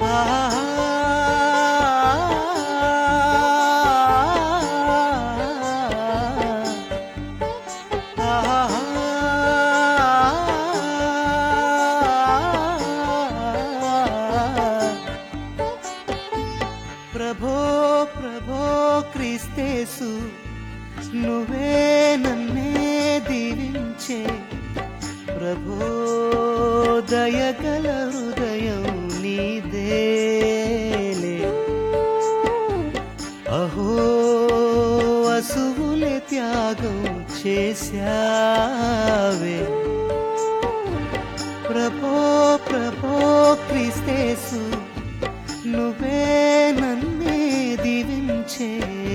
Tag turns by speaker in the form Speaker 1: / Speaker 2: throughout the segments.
Speaker 1: ప్రభో ప్రభో క్రీస్తేసు నువ్వే నన్నే దీవించే ప్రభో దయగల హృదయం నీదేలే అహో అసువులే త్యాగం చేశావే ప్రభో ప్రభో క్రీస్తేసు నువ్వే నన్నే దీవించే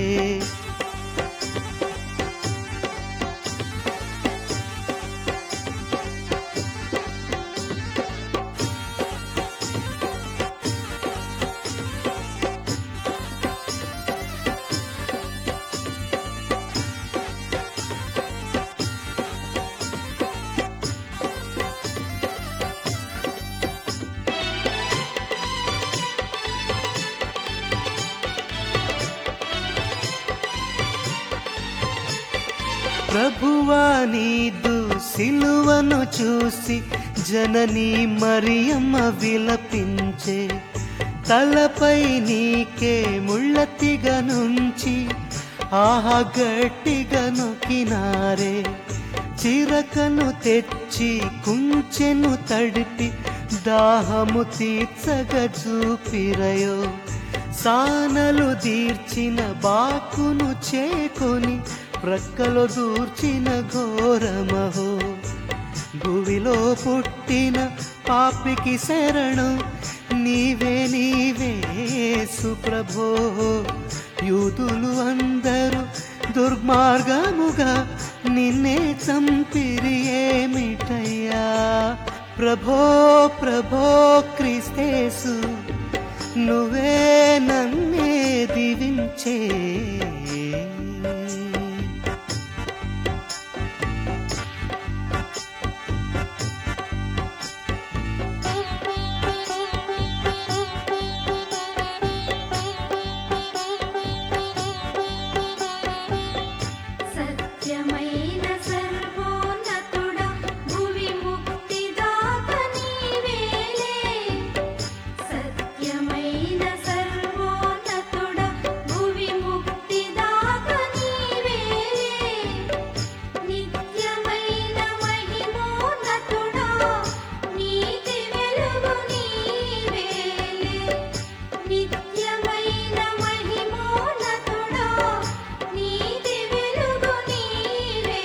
Speaker 1: ప్రభువా నీదు సిలువను చూసి జనని మరియమ్మ విలపించే తలపై నీకే ముళ్ళతిగ నుంచి ఆహా గట్టిగా నొక్కినారే చిరకను తెచ్చి కుంచెను తడిపి దాహము తీర్చగ చూపిరయో సానలు దీర్చిన బాకును చేకొని ప్రక్కలో దూర్చిన ఘోరమహో భువిలో పుట్టిన పాపికి శరణు నీవే నీవే సుప్రభో యూదులు అందరూ దుర్మార్గముగా నిన్నే చంపిరి ఏమిటయ్యా ప్రభో ప్రభో క్రీస్తేసు నువ్వే నన్నే దీవించే
Speaker 2: సత్యమైన సర్వోన్నతుడా భువి ముక్తిదాత నీవేలే సత్యమైన సర్వోన్నతుడా భువి ముక్తిదాత నీవేలే నిత్యమైన మహిమోన్నతుడా నీతి వెలుగు నీవేలే నిత్యమైన మహిమోన్నతుడా నీతి వెలుగు నీవేలే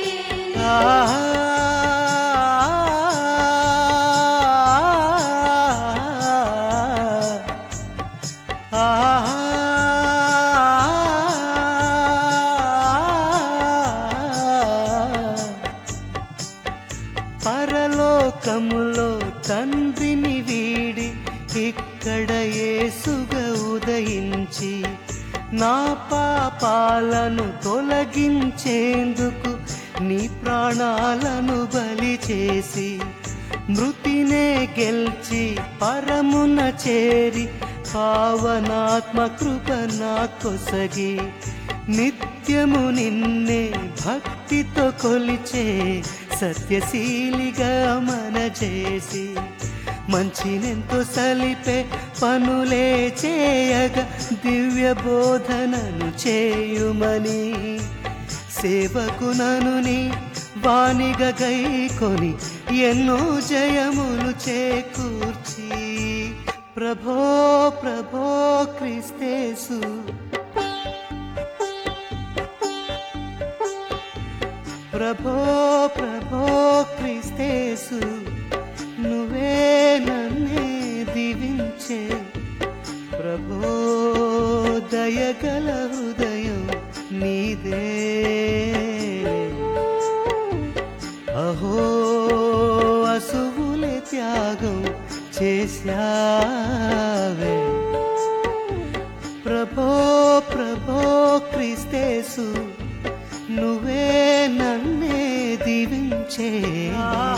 Speaker 1: పరలోకములో తండ్రిని వీడి ఇక్కడ యేసుగా ఉదయించి నా పాపాలను తొలగించేందుకు నీ ప్రాణాలను బలి చేసి మృతినే గెల్చి పరమున చేరి పావనాత్మ కృప నా కొసగి నిత్యము నిన్నే భక్తితో కొలిచే సత్యశీలిగా మన చేసి మంచినెంతో సలిపే పనులే చేయగా దివ్య బోధనను చేయుమని సేవకునను నీ వాణిగ గైకొని ఎన్నో జయములు చేకూర్చి ప్రభో ప్రభో క్రిస్తేసు ప్రభో ప్రభో క్రిస్తేసు నువ్వే నన్నే దీవించే ప్రభో దయగల హృదయం నీదే అహో అసువులే త్యాగం చేశావే ప్రభో ప్రభో క్రిస్తేసు నువ్వే నన్నే దీవించే